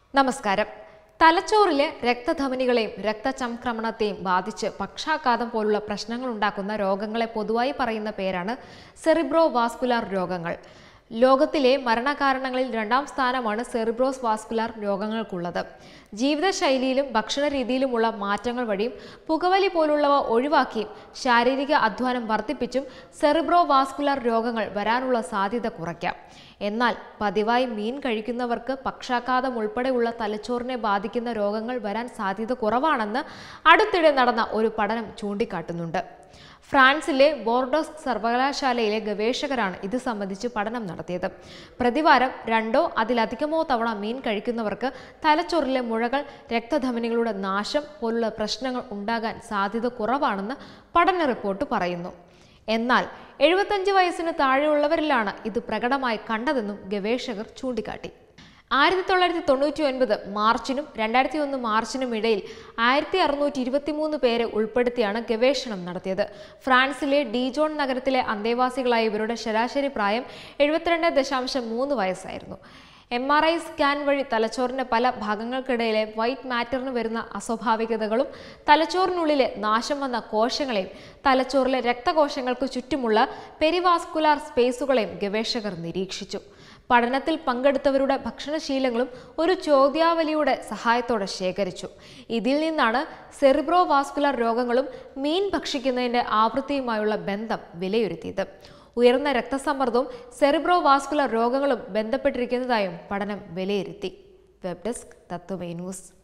നമസ്കാരം തലച്ചോറിലെ രക്തധമനികളെയും രക്തചംക്രമണത്തെയും ബാധിച്ച് പക്ഷാഘാതം പോലുള്ള പ്രശ്നങ്ങൾ ഉണ്ടാക്കുന്ന രോഗങ്ങളെ പൊതുവായി പറയുന്ന പേരാണ് സെറിബ്രോ വാസ്കുലാർ രോഗങ്ങൾ ലോകത്തിലെ മരണകാരണങ്ങളിൽ രണ്ടാം സ്ഥാനമാണ് സെറിബ്രോസ് വാസ്കുലാർ രോഗങ്ങൾക്കുള്ളത് ജീവിതശൈലിയിലും ഭക്ഷണ രീതിയിലുമുള്ള മാറ്റങ്ങൾ വഴിയും പുകവലി പോലുള്ളവ ഒഴിവാക്കിയും ശാരീരിക അധ്വാനം വർദ്ധിപ്പിച്ചും സെറിബ്രോ വാസ്കുലാർ രോഗങ്ങൾ വരാനുള്ള സാധ്യത കുറയ്ക്കാം എന്നാൽ പതിവായി മീൻ കഴിക്കുന്നവർക്ക് പക്ഷാഘാതം ഉൾപ്പെടെയുള്ള തലച്ചോറിനെ ബാധിക്കുന്ന രോഗങ്ങൾ വരാൻ സാധ്യത കുറവാണെന്ന് അടുത്തിടെ നടന്ന ഒരു പഠനം ചൂണ്ടിക്കാട്ടുന്നുണ്ട് ഫ്രാൻസിലെ ബോർഡോസ് സർവകലാശാലയിലെ ഗവേഷകരാണ് ഇത് സംബന്ധിച്ച് പഠനം നടത്തിയത് പ്രതിവാരം രണ്ടോ അതിലധികമോ തവണ മീൻ കഴിക്കുന്നവർക്ക് തലച്ചോറിലെ മുഴകൾ രക്തധമനികളുടെ നാശം പോലുള്ള പ്രശ്നങ്ങൾ ഉണ്ടാകാൻ സാധ്യത കുറവാണെന്ന് പഠന റിപ്പോർട്ട് പറയുന്നു എന്നാൽ എഴുപത്തഞ്ച് വയസ്സിന് താഴെയുള്ളവരിലാണ് ഇത് പ്രകടമായി കണ്ടതെന്നും ഗവേഷകർ ചൂണ്ടിക്കാട്ടി ആയിരത്തി തൊള്ളായിരത്തി തൊണ്ണൂറ്റി ഒൻപത് മാർച്ചിനും രണ്ടായിരത്തി ഒന്ന് മാർച്ചിനും ഇടയിൽ ആയിരത്തി അറുന്നൂറ്റി ഇരുപത്തിമൂന്ന് പേരെ ഉൾപ്പെടുത്തിയാണ് ഗവേഷണം നടത്തിയത് ഫ്രാൻസിലെ ഡീജോൺ നഗരത്തിലെ അന്തേവാസികളായ ഇവരുടെ ശരാശരി പ്രായം എഴുപത്തിരണ്ട് ദശാംശം മൂന്ന് വയസ്സായിരുന്നു എം ആർ ഐ സ്കാൻ വഴി തലച്ചോറിന്റെ പല ഭാഗങ്ങൾക്കിടയിലെ വൈറ്റ് മാറ്ററിന് വരുന്ന അസ്വാഭാവികതകളും തലച്ചോറിനുള്ളിലെ നാശം വന്ന കോശങ്ങളെയും തലച്ചോറിലെ രക്തകോശങ്ങൾക്ക് ചുറ്റുമുള്ള പെരിവാസ്കുലാർ സ്പേസുകളെയും ഗവേഷകർ നിരീക്ഷിച്ചു പഠനത്തിൽ പങ്കെടുത്തവരുടെ ഭക്ഷണശീലങ്ങളും ഒരു ചോദ്യാവലിയുടെ സഹായത്തോടെ ശേഖരിച്ചു ഇതിൽ നിന്നാണ് സെറിബ്രോ വാസ്കുലർ രോഗങ്ങളും മീൻ ഭക്ഷിക്കുന്നതിന്റെ ആവൃത്തിയുമായുള്ള ബന്ധം വിലയിരുത്തിയത് ഉയർന്ന രക്തസമ്മർദ്ദവും സെറിബ്രോ വാസ്കുലർ രോഗങ്ങളും ബന്ധപ്പെട്ടിരിക്കുന്നതായും പഠനം വിലയിരുത്തി വെബ് ഡെസ്ക് തത്വമേ ന്യൂസ്